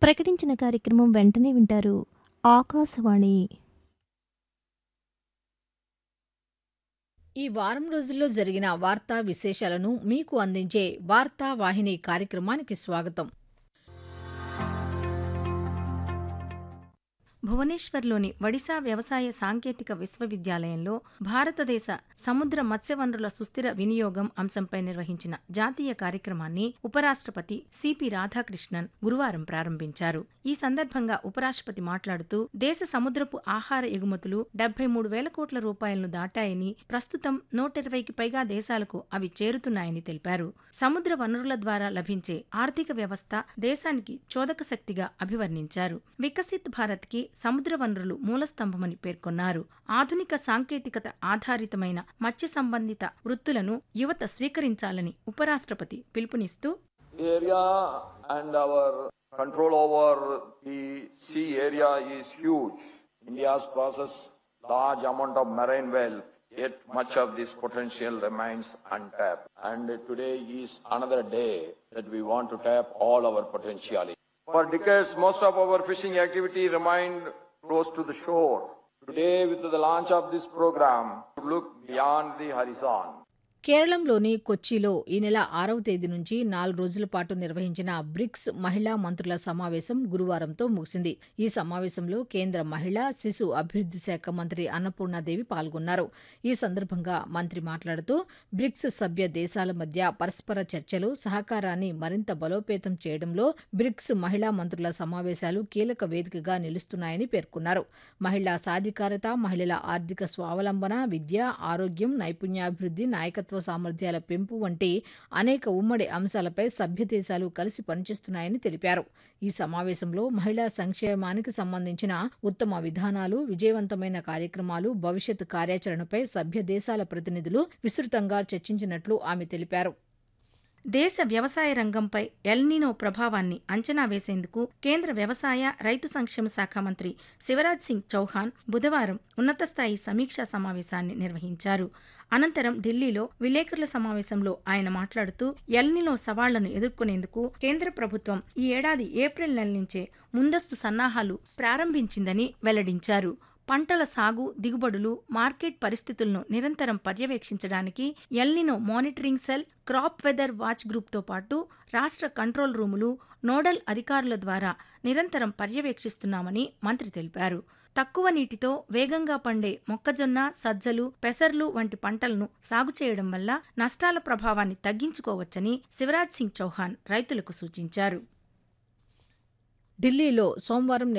ప్రకటించిన కార్యక్రమం వెంటనే వింటారు ఆకాశవాణి ఈ వారం రోజుల్లో జరిగిన వార్తా విశేషాలను మీకు అందించే వార్తా వాహిని కార్యక్రమానికి స్వాగతం భువనేశ్వర్లోని ఒడిశా వ్యవసాయ సాంకేతిక విశ్వవిద్యాలయంలో భారతదేశ సముద్ర మత్స్య వనరుల సుస్థిర వినియోగం అంశంపై నిర్వహించిన జాతీయ కార్యక్రమాన్ని ఉపరాష్ట్రపతి సిపి రాధాకృష్ణన్ గురువారం ప్రారంభించారు ఈ సందర్భంగా ఉపరాష్ట్రపతి మాట్లాడుతూ దేశ సముద్రపు ఆహార ఎగుమతులు డెబ్బై మూడు వేల కోట్ల రూపాయలను దాటాయని ప్రస్తుతం నూట ఇరవైకి పైగా దేశాలకు అవి చేరుతున్నాయని తెలిపారు సముద్ర వనరుల ద్వారా లభించే ఆర్థిక వ్యవస్థ దేశానికి చోదక శక్తిగా అభివర్ణించారు వికసిత్ భారత్ కి సముద్ర వనరులు మూలస్తంభమని పేర్కొన్నారు ఆధునిక సాంకేతికత ఆధారితమైన మత్స్య సంబంధిత వృత్తులను యువత స్వీకరించాలని ఉపరాష్ట్రపతి పిలుపునిస్తూ area and our control over the sea area is huge. India's possess large amount of marine wealth, yet much of this potential remains untapped. And today is another day that we want to tap all our potential. For decades, most of our fishing activity remained close to the shore. Today, with the launch of this program, look beyond the horizon. కేరళంలోని కొచ్చిలో ఈ నెల ఆరవ తేదీ నుంచి నాలుగు రోజుల పాటు నిర్వహించిన bricks మహిళా మంత్రుల సమావేశం గురువారంతో ముగిసింది ఈ సమావేశంలో కేంద్ర మహిళా శిశు అభివృద్ధి శాఖ మంత్రి అన్నపూర్ణాదేవి పాల్గొన్నారు ఈ సందర్భంగా మంత్రి మాట్లాడుతూ బ్రిక్స్ సభ్య దేశాల మధ్య పరస్పర చర్చలు సహకారాన్ని మరింత బలోపేతం చేయడంలో బ్రిక్స్ మహిళా మంత్రుల సమావేశాలు కీలక వేదికగా నిలుస్తున్నాయని పేర్కొన్నారు మహిళా సాధికారత మహిళల ఆర్థిక స్వావలంబన విద్య ఆరోగ్యం నైపుణ్యాభివృద్ధి నాయకత్వ సామర్థ్యాల పెంపు వంటి అనేక ఉమ్మడి అంశాలపై సభ్య దేశాలు కలిసి పనిచేస్తున్నాయని తెలిపారు ఈ సమావేశంలో మహిళా సంక్షేమానికి సంబంధించిన ఉత్తమ విధానాలు విజయవంతమైన కార్యక్రమాలు భవిష్యత్ కార్యాచరణపై సభ్య దేశాల ప్రతినిధులు విస్తృతంగా చర్చించినట్లు ఆమె తెలిపారు దేశ వ్యవసాయ రంగంపై ఎల్నినో ప్రభావాన్ని అంచనా వేసేందుకు కేంద్ర వ్యవసాయ రైతు సంక్షేమ శాఖ మంత్రి శివరాజ్ సింగ్ చౌహాన్ బుధవారం ఉన్నతస్థాయి సమీక్షా సమావేశాన్ని నిర్వహించారు అనంతరం ఢిల్లీలో విలేకరుల సమావేశంలో ఆయన మాట్లాడుతూ ఎల్నినో సవాళ్లను ఎదుర్కొనేందుకు కేంద్ర ప్రభుత్వం ఈ ఏడాది ఏప్రిల్ నెల నుంచే ముందస్తు సన్నాహాలు ప్రారంభించిందని వెల్లడించారు పంటల సాగు దిగుబడులు మార్కెట్ పరిస్థితులను నిరంతరం పర్యవేక్షించడానికి El Nino monitoring cell crop weather watch గ్రూప్తో పాటు రాష్ట్ర కంట్రోల్ రూములు నోడల్ అధికారుల ద్వారా నిరంతరం పర్యవేక్షిస్తున్నామని మంత్రి తెలిపారు తక్కువ నీటితో వేగంగా పండే మొక్కజొన్న సజ్జలు పెసర్లు వంటి పంటలను సాగు చేయడం వల్ల నష్టాల ప్రభావాన్ని తగ్గించుకోవచ్చని శివరాజ్ సింగ్ చౌహాన్ రైతులకు సూచించారు ఢిల్లీలో సోమవారం